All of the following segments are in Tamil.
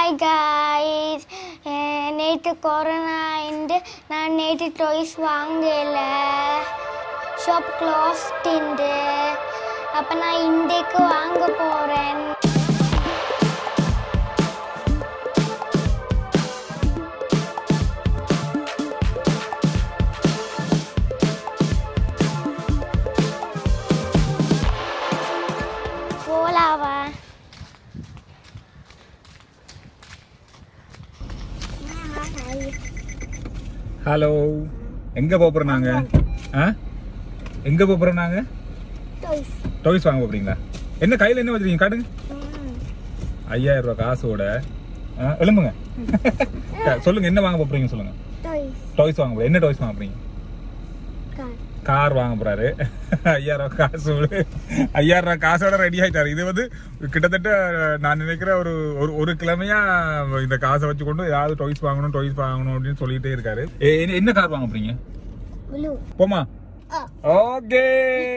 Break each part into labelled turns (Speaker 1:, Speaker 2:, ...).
Speaker 1: ஹாய் காய்ஸ் நேற்று கொரோனா இண்டு நான் நேற்று டாய்ஸ் வாங்கல ஷாப் க்ளோஸ்ட் இண்டு அப்போ நான் இன்றைக்கு வாங்க போகிறேன் போலாவா
Speaker 2: ஹலோ எங்க போறோம் நாங்க ஆ எங்க போறோம் நாங்க
Speaker 1: டாய்ஸ்
Speaker 2: டாய்ஸ் வாங்க போறீங்களா என்ன கையில என்ன வச்சிருக்கீங்க காட்டுங்க ஐயாயிரம் ரூபாய் காசோட ஆ, எழும்புங்க சொல்லுங்க என்ன வாங்க போறீங்க சொல்லுங்க
Speaker 1: டாய்ஸ்
Speaker 2: டாய்ஸ் வாங்க போறீங்க என்ன டாய்ஸ் வாங்க போறீங்க
Speaker 1: கார்
Speaker 2: கார் வாங்க போறாரு ஐயாயிரம் ரூபாய் காசோட ஐயாயிரம் ரூபாய் காசோட ரெடி ஆயிட்டாரு இது வந்து கிட்டத்தட்ட நான் நினைக்கிறேன் ஒரு ஒரு ஒரு கிழமையா இந்த காசை வச்சு கொண்டு ஏதாவது டாய்ஸ் வாங்கணும் டாய்ஸ் வாங்கணும் அப்படின்னு சொல்லிட்டே இருக்காரு ஏ, என்ன- என்ன கார் வாங்க போறீங்க
Speaker 1: ப்ளூ
Speaker 2: போமா
Speaker 1: ஆ
Speaker 2: ஓகே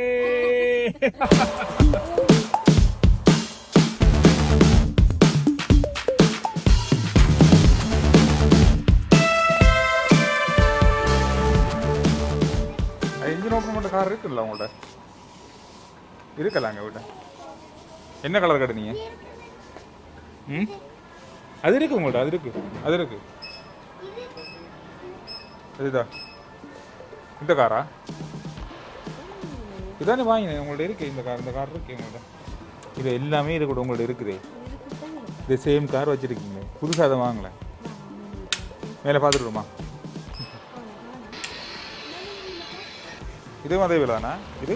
Speaker 2: இன்ஜின் ஓப்பன் பண்ணுற கார் இருக்குல்ல உங்கள்ட்ட இருக்கலாங்க விட்ட என்ன கலர் கட்டுனீங்க ம் அது இருக்கு உங்கள்ட்ட அது இருக்கு அது இருக்கு இதுதா இந்த காரா இதானே வாங்கினேன் உங்கள்ட்ட இருக்கு இந்த கார் இந்த கார் இருக்கு உங்கள்ட்ட இது எல்லாமே இது கூட உங்கள்ட்ட இருக்குது இது சேம் கார் வச்சிருக்கீங்க புதுசாக அதை வாங்கல மேலே பார்த்துட்டுமா இதுவும் அதே விலைதானா இது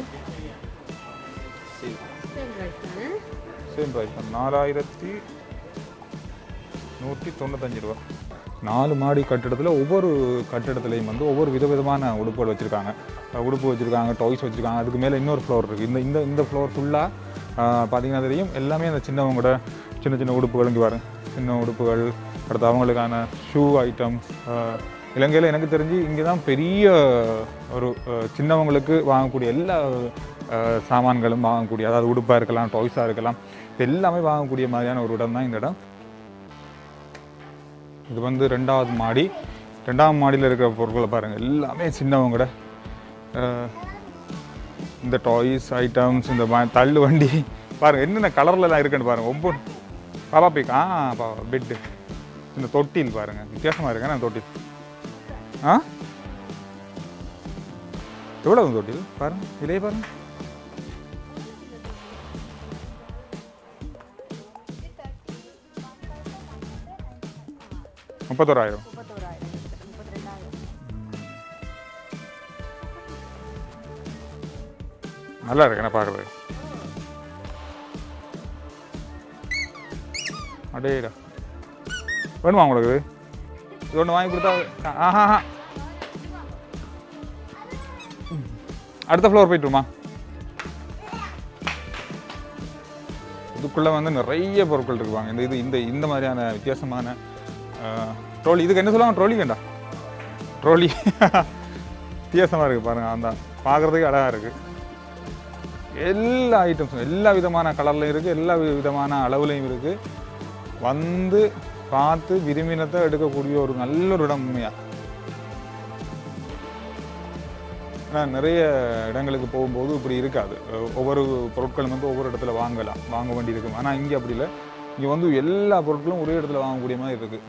Speaker 2: சேம் ப்ரைஸ் தான் நாலாயிரத்தி நூற்றி தொண்ணூத்தஞ்சு ரூபா நாலு மாடி கட்டிடத்தில் ஒவ்வொரு கட்டிடத்துலையும் வந்து ஒவ்வொரு விதவிதமான உடுப்புகள் வச்சுருக்காங்க உடுப்பு வச்சுருக்காங்க டாய்ஸ் வச்சுருக்காங்க அதுக்கு மேலே இன்னொரு ஃப்ளோர் இருக்குது இந்த இந்த இந்த ஃப்ளோர் ஃபுல்லாக பார்த்தீங்கன்னா தெரியும் எல்லாமே அந்த சின்னவங்களோட சின்ன சின்ன உடுப்புகள் இங்கே பாருங்க சின்ன உடுப்புகள் அடுத்து அவங்களுக்கான ஷூ ஐட்டம்ஸ் இலங்கையில் எனக்கு தெரிஞ்சு இங்கே தான் பெரிய ஒரு அஹ், சின்னவங்களுக்கு வாங்கக்கூடிய எல்லா அஹ், சாமான்களும் வாங்கக்கூடிய அதாவது உடுப்பாக இருக்கலாம் டாய்ஸாக இருக்கலாம் இது எல்லாமே வாங்கக்கூடிய மாதிரியான ஒரு இடம் தான் இந்த இடம் இது வந்து ரெண்டாவது மாடி ரெண்டாவது மாடியில் இருக்கிற பொருட்களை பாருங்கள் எல்லாமே சின்னவங்கட அஹ், இந்த டாய்ஸ் ஐட்டம்ஸ் இந்த மா- தள்ளு வண்டி பாருங்கள் என்னென்ன கலர்லலாம் இருக்குன்னு பாருங்கள் ஒவ்வொரு பாப்பா பிக் ஆ பாப்பா பெட்டு இந்த தொட்டில் பாருங்கள் வித்தியாசமாக இருக்கு நான் தொட்டில் ஆ எவ்வளோ தொட்டில் பாருங்க விலையை பாருங்க முப்பத்தோராயிரம் நல்லா இருக்கு என்ன பார்க்குறது அடேடா வேணுமா உங்களுக்கு இது ஒன்று வாங்கி கொடுத்தா ஆஹா ஆஹா. ம். அடுத்த ஃப்ளோர் போயிட்டுருமா இதுக்குள்ளே வந்து நிறைய பொருட்கள் இருக்குவாங்க இந்த இது இந்த இந்த மாதிரியான வித்தியாசமான ட்ரோலி இதுக்கு என்ன சொல்லுவாங்க ட்ரோலி கண்டா ட்ரோலி வித்தியாசமாக இருக்குது பாருங்கள் அந்த பார்க்குறதுக்கு அழகாக இருக்குது எல்லா ஐட்டம்ஸும் எல்லா விதமான கலர்லையும் இருக்குது எல்லா விதமான அளவுலையும் இருக்குது வந்து பார்த்து விரும்பினத்தை எடுக்கக்கூடிய ஒரு நல்ல ஒரு இடம் உண்மையாக ஏன்னா நிறைய இடங்களுக்கு போகும்போது இப்படி இருக்காது அஹ் ஒவ்வொரு பொருட்களும் வந்து ஒவ்வொரு இடத்துல வாங்கலாம் வாங்க வேண்டி இருக்கும் ஆனால் இங்கே அப்படி இல்லை இங்கே வந்து எல்லா பொருட்களும் ஒரே இடத்துல வாங்கக்கூடிய மாதிரி இருக்குது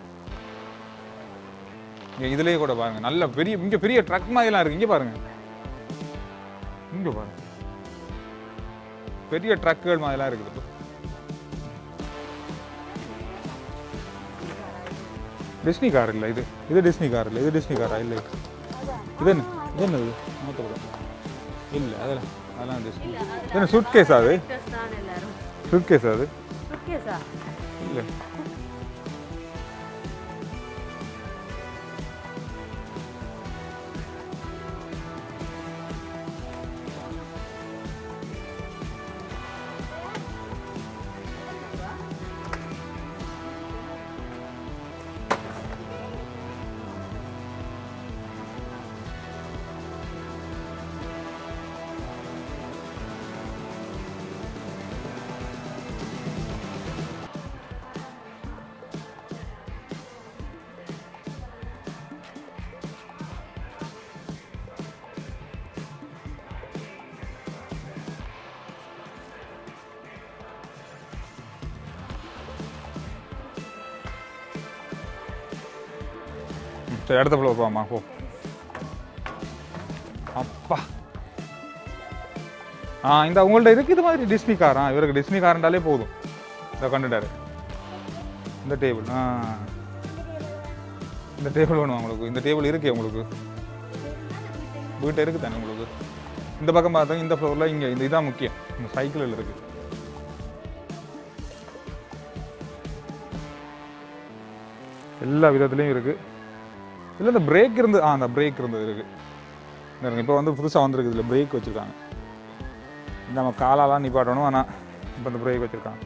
Speaker 2: இங்கே இதுலேயே கூட பாருங்க நல்ல பெரிய இங்கே பெரிய ட்ரக் மாதிரிலாம் இருக்குது இங்கே பாருங்க இங்கே பாருங்க பெரிய ட்ரக்குகள் மாதிரிலாம் இருக்குது டிஸ்னி கார் இல்லை இது இது டிஸ்னி கார் இல்லை இது டிஸ்னி காரா இல்லை இது என்ன இது என்ன இது மாற்றப்படும் இல்லை அதெல்லாம் அதெல்லாம் டிஸ்னி இது என்ன சுட் கேஸா அது சுட் கேஸ் அது இல்லை சரி அடுத்த ஃப்ளோர் போமா போ அப்பா ஆ இந்த உங்கள்ட்ட இருக்கு இது மாதிரி டிஸ்னி கார் ஆ இவருக்கு டிஸ்னி கார்ன்றாலே போதும் இதை கண்டுட்டாரு இந்த டேபிள் ஆ இந்த டேபிள் வேணும் உங்களுக்கு இந்த டேபிள் இருக்கே உங்களுக்கு வீட்டை இருக்கு தானே உங்களுக்கு இந்த பக்கம் பார்த்தா இந்த ஃப்ளோரில் இங்கே இந்த இதான் முக்கியம் இந்த சைக்கிளில் இருக்கு எல்லா விதத்துலேயும் இருக்கு இல்லை இந்த பிரேக் இருந்து ஆ அந்த பிரேக் இருந்தது இருக்கு இப்போ வந்து புதுசாக வந்திருக்கு இதில் பிரேக் வச்சுருக்காங்க நம்ம காலாலாம் நிப்பாட்டணும் ஆனால் இப்போ இந்த பிரேக் வச்சுருக்காங்க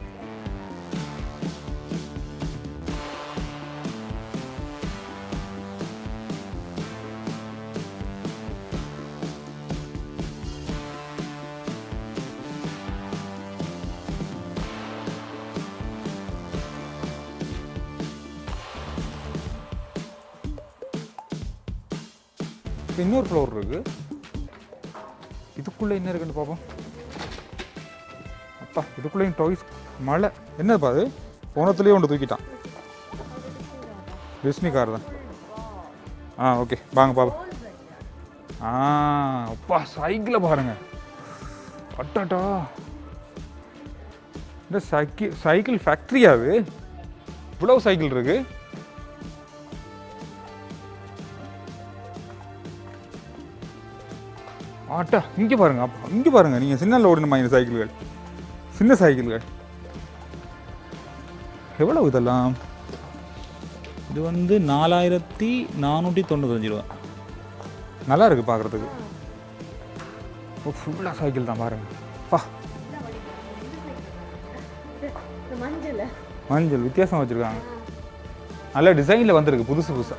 Speaker 2: இப்ப இன்னொரு ஃப்ளோர் இருக்கு இதுக்குள்ள என்ன இருக்குன்னு பார்ப்போம் அப்பா இதுக்குள்ளேயும் டாய்ஸ் மழை என்னப்பா அது போனத்துலேயே ஒன்று தூக்கிட்டான் டிஸ்னி கார் தான் ஆ ஓகே வாங்க பாப்பா ஆ அப்பா சைக்கிளை பாருங்க அட்டாட்டா இந்த சைக்கிள் சைக்கிள் ஃபேக்ட்ரியா அது இவ்வளவு சைக்கிள் இருக்கு ஆட்டா இங்கே பாருங்க அப்பா இங்கே பாருங்க நீங்கள் சின்னல ஓடணுமா இந்த சைக்கிள்கள் சின்ன சைக்கிள்கள் எவ்வளவு இதெல்லாம்
Speaker 3: இது வந்து நாலாயிரத்தி நானூற்றி தொண்ணூத்தஞ்சு ரூபா
Speaker 2: நல்லா இருக்கு பார்க்குறதுக்கு ஓ ஃபுல்லாக சைக்கிள் தான் பாருங்க பா மஞ்சள் வித்தியாசம் வச்சுருக்காங்க நல்ல டிசைனில் வந்திருக்கு புதுசு புதுசாக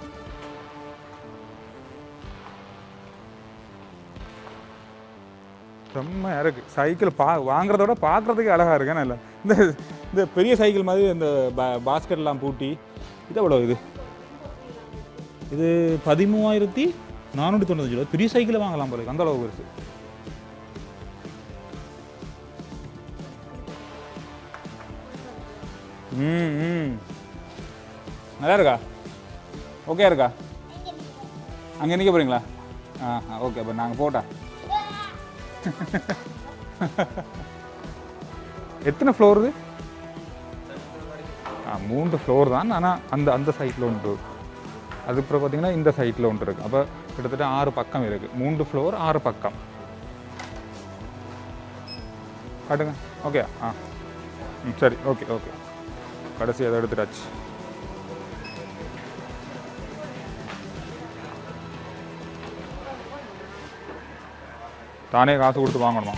Speaker 2: செம்மையாக இருக்கு சைக்கிள் பா வாங்குறத விட பார்க்குறதுக்கு அழகாக இருக்கு நல்ல இந்த இந்த பெரிய சைக்கிள் மாதிரி இந்த பா பாஸ்கெட்லாம் பூட்டி இது எவ்வளோ இது
Speaker 3: இது பதிமூவாயிரத்தி நானூற்றி தொண்ணூத்தஞ்சு ரூபா பெரிய சைக்கிளை வாங்கலாம் போல
Speaker 2: அந்த அளவு பெருசு ம் ம் நல்லா இருக்கா ஓகே இருக்கா அங்கே நிற்க போகிறீங்களா ஆ ஓகே அப்போ நாங்கள் போட்டா எத்தனை ஃப்ளோர் இது ஆ மூன்று ஃப்ளோர் தான் ஆனால் அந்த அந்த சைட்டில் ஒன்று இருக்கு அதுக்கப்புறம் பார்த்தீங்கன்னா இந்த சைட்டில் ஒன்று இருக்குது அப்போ கிட்டத்தட்ட ஆறு பக்கம் இருக்குது மூன்று ஃப்ளோர் ஆறு பக்கம் காட்டுங்க ஓகே ஆ ம் சரி ஓகே ஓகே கடைசி அதை எடுத்துட்டாச்சு தானே காசு கொடுத்து வாங்கணுமா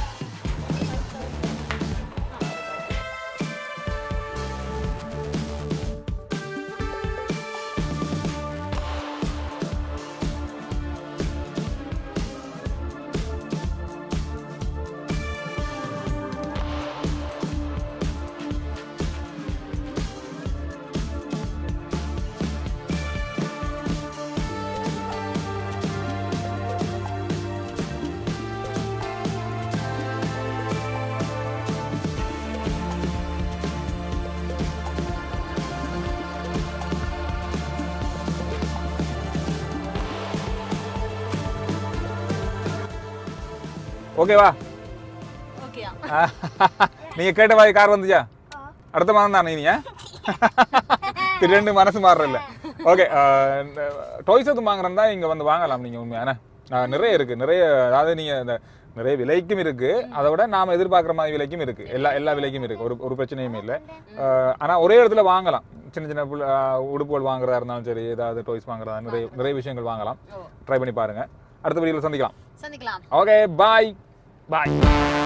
Speaker 2: ஓகேவா
Speaker 4: ஓகேயா
Speaker 2: நீங்க கேட்ட மாதிரி கார் வந்துச்சா அடுத்த மாதம் தானே நீங்க திடீர்னு மனசு மாறுறல ஓகே டாய்ஸ் எதுவும் வாங்குறதா இங்க வந்து வாங்கலாம் நீங்க உண்மையான நிறைய இருக்கு நிறைய அதாவது நீங்க இந்த நிறைய விலைக்கும் இருக்கு அதை விட நாம எதிர்பார்க்குற மாதிரி விலைக்கும் இருக்கு எல்லா எல்லா விலைக்கும் இருக்கு ஒரு ஒரு பிரச்சனையுமே இல்லை ஆனா ஒரே இடத்துல வாங்கலாம் சின்ன சின்ன புள்ள- ஆஹ் உடுப்புகள் வாங்குறதா இருந்தாலும் சரி ஏதாவது டாய்ஸ் வாங்குறதா நிறைய நிறைய விஷயங்கள் வாங்கலாம் ட்ரை பண்ணி பாருங்க அடுத்த வீடியோவில் சந்திக்கலாம்
Speaker 4: சந்திக்கலாம்
Speaker 2: ஓகே பாய் பாய்